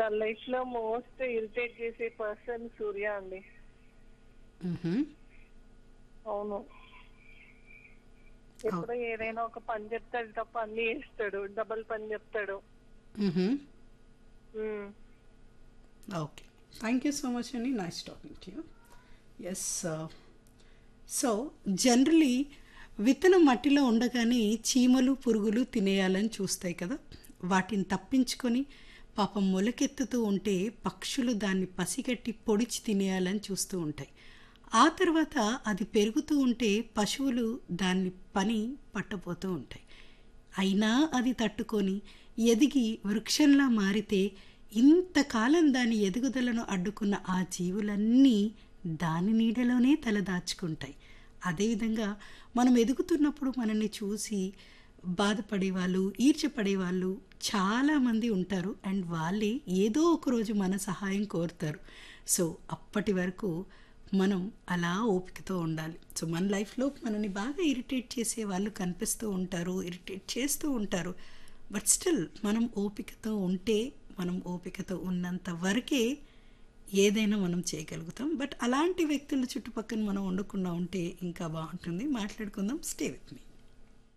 నా లైఫ్ లో most irritate చేసే పర్సన్ సూర్య అండి మ్హూ. అవును ఎప్పుడో ఏదైనా ఒక పని చెప్తాడు తప్ప అన్ని చేస్తాడు డబల్ పని చెప్తాడు మ్హూ. ఉమ్. Okay thank you so much అండి nice talking to you yes so generally విత్తనం మట్టిలో ఉండగానే చీమలు పురుగులు తినేయాలని చూస్తాయి కదా వాటిని తప్పించుకొని పాపం మొలకెత్తుతూ ఉంటే పక్షులు దాన్ని పసిగట్టి పొడిచి తినేయాలని చూస్తూ ఉంటాయి ఆ తర్వాత అది పెరుగుతూ ఉంటే పశువులు దాన్ని పని పట్టబోతూ ఉంటాయి అయినా అది తట్టుకొని ఎదిగి వృక్షంలా మారితే ఇంతకాలం దాని ఎదుగుదలను అడ్డుకున్న ఆ జీవులన్నీ దాని నీడలోనే తలదాచుకుంటాయి అదేవిధంగా మనం ఎదుగుతున్నప్పుడు మనల్ని చూసి బాధపడేవాళ్ళు ఈర్చపడేవాళ్ళు చాలామంది ఉంటారు అండ్ వాళ్ళే ఏదో ఒక రోజు మన సహాయం కోరుతారు సో అప్పటి వరకు మనం అలా ఓపికతో ఉండాలి సో మన లైఫ్లో మనని బాగా ఇరిటేట్ చేసే వాళ్ళు కనిపిస్తూ ఉంటారు ఇరిటేట్ చేస్తూ ఉంటారు బట్ స్టిల్ మనం ఓపికతో ఉంటే మనం ఓపికతో ఉన్నంత వరకే ఏదైనా మనం చేయగలుగుతాం బట్ అలాంటి వ్యక్తుల చుట్టుపక్కల మనం ఉండకుండా ఉంటే ఇంకా బాగుంటుంది మాట్లాడుకుందాం స్టే విత్ మీ